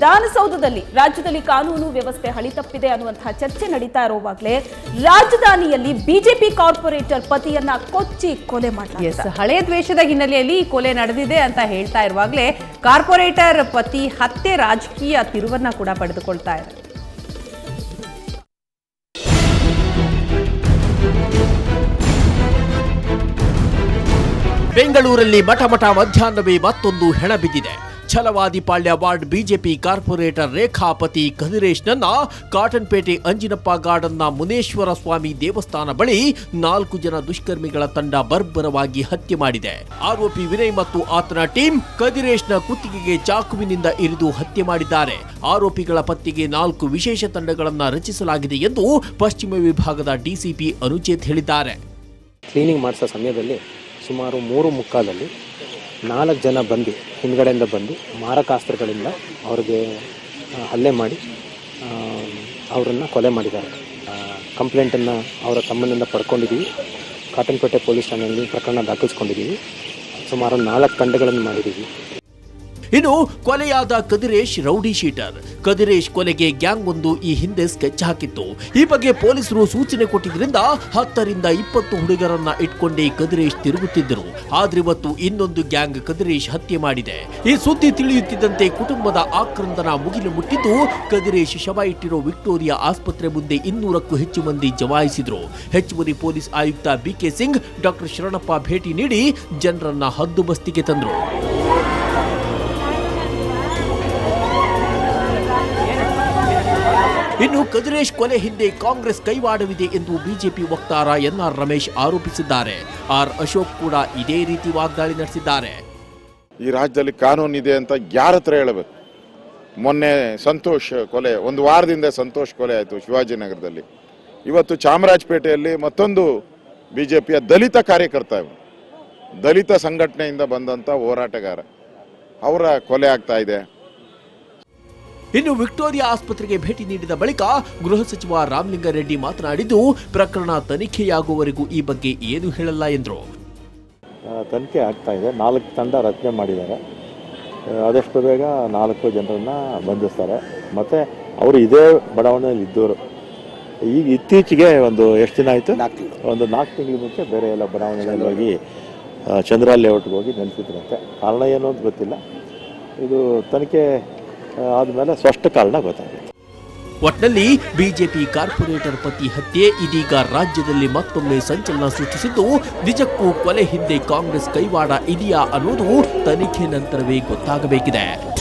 ವಿಧಾನಸೌಧದಲ್ಲಿ ರಾಜ್ಯದಲ್ಲಿ ಕಾನೂನು ವ್ಯವಸ್ಥೆ ಹಳಿತಪ್ಪಿದೆ ಅನ್ನುವಂತಹ ಚರ್ಚೆ ನಡೀತಾ ಇರುವಾಗಲೇ ರಾಜಧಾನಿಯಲ್ಲಿ ಬಿಜೆಪಿ ಕಾರ್ಪೊರೇಟರ್ ಪತಿಯನ್ನ ಕೊಚ್ಚಿ ಕೊಲೆ ಎಸ್ ಮಾಡಲಾಗಿದೆ ಹಳೆಯ ದ್ವೇಷದ ಹಿನ್ನೆಲೆಯಲ್ಲಿ ಈ ಕೊಲೆ ನಡೆದಿದೆ ಅಂತ ಹೇಳ್ತಾ ಇರುವಾಗಲೇ ಕಾರ್ಪೊರೇಟರ್ ಪತಿ ಹತ್ಯೆ ರಾಜಕೀಯ ತಿರುವನ್ನ ಕೂಡ ಪಡೆದುಕೊಳ್ತಾ ಇದೆ ಬೆಂಗಳೂರಲ್ಲಿ ಮಠಮಠ ಮಧ್ಯಾಹ್ನವೇ ಮತ್ತೊಂದು ಹೆಣ ಬಿದ್ದಿದೆ ಛಲವಾದಿಪಾಳ್ಯ ವಾರ್ಡ್ ಬಿಜೆಪಿ ಕಾರ್ಪೊರೇಟರ್ ರೇಖಾಪತಿ ಕದಿರೇಶ್ನನ್ನ ಕಾಟನ್ಪೇಟೆ ಅಂಜಿನಪ್ಪ ಗಾರ್ಡನ್ನ ಮುನೇಶ್ವರ ಸ್ವಾಮಿ ದೇವಸ್ಥಾನ ಬಳಿ ನಾಲ್ಕು ಜನ ದುಷ್ಕರ್ಮಿಗಳ ತಂಡ ಬರ್ಬರವಾಗಿ ಹತ್ಯೆ ಮಾಡಿದೆ ಆರೋಪಿ ವಿನಯ್ ಮತ್ತು ಆತನ ಟೀಮ್ ಕದಿರೇಶ್ನ ಕುತ್ತಿಗೆಗೆ ಚಾಕುವಿನಿಂದ ಇರಿದು ಹತ್ಯೆ ಮಾಡಿದ್ದಾರೆ ಆರೋಪಿಗಳ ಪತ್ತೆಗೆ ನಾಲ್ಕು ವಿಶೇಷ ತಂಡಗಳನ್ನ ರಚಿಸಲಾಗಿದೆ ಎಂದು ಪಶ್ಚಿಮ ವಿಭಾಗದ ಡಿಸಿಪಿ ಅನುಚೇತ್ ಹೇಳಿದ್ದಾರೆ ಕ್ಲೀನಿಂಗ್ ಮಾಡಿಸೋ ಸಮಯದಲ್ಲಿ ಸುಮಾರು ಮೂರು ಮುಕ್ಕಾಲಲ್ಲಿ ನಾಲ್ಕು ಜನ ಬಂದು ಹಿಂದ್ಗಡೆಯಿಂದ ಬಂದು ಮಾರಕಾಸ್ತ್ರಗಳಿಂದ ಅವ್ರಿಗೆ ಆ, ಹಲ್ಲೆ ಮಾಡಿ ಅವರನ್ನು ಕೊಲೆ ಮಾಡಿದ್ದಾರೆ ಕಂಪ್ಲೇಂಟನ್ನು ಅವರ ತಮ್ಮನಿಂದ ಪಡ್ಕೊಂಡಿದ್ದೀವಿ ಕಾಟನ್ಪೇಟೆ ಪೊಲೀಸ್ ಠಾಣೆಯಲ್ಲಿ ಪ್ರಕರಣ ದಾಖಲಿಸ್ಕೊಂಡಿದ್ದೀವಿ ಸುಮಾರು ನಾಲ್ಕು ತಂಡಗಳನ್ನು ಮಾಡಿದ್ದೀವಿ ಇನ್ನು ಕೊಲೆಯಾದ ಕದಿರೇಶ್ ರೌಡಿ ಶೀಟರ್ ಕದಿರೇಶ್ ಕೊಲೆಗೆ ಗ್ಯಾಂಗ್ ಒಂದು ಈ ಹಿಂದೆ ಸ್ಕೆಚ್ ಹಾಕಿತ್ತು ಈ ಬಗ್ಗೆ ಪೊಲೀಸರು ಸೂಚನೆ ಕೊಟ್ಟಿದ್ರಿಂದ ಹತ್ತರಿಂದ ಇಪ್ಪತ್ತು ಹುಡುಗರನ್ನ ಇಟ್ಕೊಂಡೇ ಕದಿರೇಶ್ ತಿರುಗುತ್ತಿದ್ದರು ಆದ್ರಿವತ್ತು ಇನ್ನೊಂದು ಗ್ಯಾಂಗ್ ಕದಿರೇಶ್ ಹತ್ಯೆ ಮಾಡಿದೆ ಈ ಸುದ್ದಿ ತಿಳಿಯುತ್ತಿದ್ದಂತೆ ಕುಟುಂಬದ ಆಕ್ರಂದನ ಮುಗಿಲು ಮುಟ್ಟಿದ್ದು ಕದಿರೇಶ್ ಶವ ಇಟ್ಟಿರೋ ವಿಕ್ಟೋರಿಯಾ ಆಸ್ಪತ್ರೆ ಮುಂದೆ ಇನ್ನೂರಕ್ಕೂ ಹೆಚ್ಚು ಮಂದಿ ಜಮಾಯಿಸಿದ್ರು ಹೆಚ್ಚುವರಿ ಪೊಲೀಸ್ ಆಯುಕ್ತ ಬಿಕೆ ಸಿಂಗ್ ಡಾಕ್ಟರ್ ಶರಣಪ್ಪ ಭೇಟಿ ನೀಡಿ ಜನರನ್ನ ಹದ್ದುಬಸ್ತಿಗೆ ತಂದ್ರು ಇನ್ನು ಕದಿರೇಶ್ ಕೊಲೆ ಹಿಂದೆ ಕಾಂಗ್ರೆಸ್ ಕೈವಾಡವಿದೆ ಎಂದು ಬಿಜೆಪಿ ವಕ್ತಾರ ಎನ್ಆರ್ ರಮೇಶ್ ಆರೋಪಿಸಿದ್ದಾರೆ ಆರ್ ಅಶೋಕ್ ಕೂಡ ಇದೇ ರೀತಿ ವಾಗ್ದಾಳಿ ನಡೆಸಿದ್ದಾರೆ ಈ ರಾಜ್ಯದಲ್ಲಿ ಕಾನೂನು ಇದೆ ಅಂತ ಯಾರ ಹತ್ರ ಹೇಳಬೇಕು ಮೊನ್ನೆ ಸಂತೋಷ್ ಕೊಲೆ ಒಂದು ವಾರದಿಂದ ಸಂತೋಷ್ ಕೊಲೆ ಆಯಿತು ಶಿವಾಜಿನಗರದಲ್ಲಿ ಇವತ್ತು ಚಾಮರಾಜಪೇಟೆಯಲ್ಲಿ ಮತ್ತೊಂದು ಬಿ ಜೆ ಪಿಯ ದಲಿತ ಕಾರ್ಯಕರ್ತ ಇವ್ನು. ದಲಿತ ಸಂಘಟನೆಯಿಂದ ಬಂದಂಥ ಹೋರಾಟಗಾರ ಅವರ ಕೊಲೆ ಆಗ್ತಾ ಇದೆ ಇನ್ನು ವಿಕ್ಟೋರಿಯಾ ಆಸ್ಪತ್ರೆಗೆ ಭೇಟಿ ನೀಡಿದ ಬಳಿಕ ಗೃಹ ಸಚಿವ ರಾಮಲಿಂಗಾರೆಡ್ಡಿ ಮಾತನಾಡಿದ್ದು ಪ್ರಕರಣ ತನಿಖೆಯಾಗುವವರೆಗೂ ಈ ಬಗ್ಗೆ ಏನು ಹೇಳಲ್ಲ ಎಂದರು ಆ, ತನಿಖೆ ಆಗ್ತಾ ಇದೆ ನಾಲ್ಕು ತಂಡ ರಚನೆ ಮಾಡಿದ್ದಾರೆ ಆ, ಆದಷ್ಟು ಬೇಗ ನಾಲ್ಕು ಜನರನ್ನ ಬಂಧಿಸ್ತಾರೆ ಮತ್ತು ಅವರು ಇದೇ ಬಡಾವಣೆಯಲ್ಲಿ ಇದ್ದವರು ಈಗ ಇತ್ತೀಚೆಗೆ ಒಂದು ಎಷ್ಟು ದಿನ ಆಯಿತು ಒಂದು ನಾಲ್ಕು ತಿಂಗಳ ಮುಂಚೆ ಬೇರೆ ಎಲ್ಲ ಬಡಾವಣೆಗಳಲ್ಲಿ ಹೋಗಿ ಆ, ಚಂದ್ರ ಲೇಔಟ್ಗೆ ಹೋಗಿ ನೆಲೆಸಿದ್ರಂತೆ ಕಾರಣ ಏನು ಅಂತ ಗೊತ್ತಿಲ್ಲ ಇದು ತನಿಖೆ ಆ, ಆದಮೇಲೆ ಸ್ಪಷ್ಟ ಕಾರಣ ಗೊತ್ತಾಗುತ್ತೆ ಒಟ್ನಲ್ಲಿ ಬಿಜೆಪಿ ಕಾರ್ಪೊರೇಟರ್ ಪತಿ ಹತ್ಯೆ ಇದೀಗ ರಾಜ್ಯದಲ್ಲಿ ಮತ್ತೊಮ್ಮೆ ಸಂಚಲನ ಸೃಷ್ಟಿಸಿದ್ದು ನಿಜಕ್ಕೂ ಕೊಲೆ ಹಿಂದೆ ಕಾಂಗ್ರೆಸ್ ಕೈವಾಡ ಇದೆಯಾ ಅನ್ನೋದು ತನಿಖೆ ನಂತರವೇ ಗೊತ್ತಾಗಬೇಕಿದೆ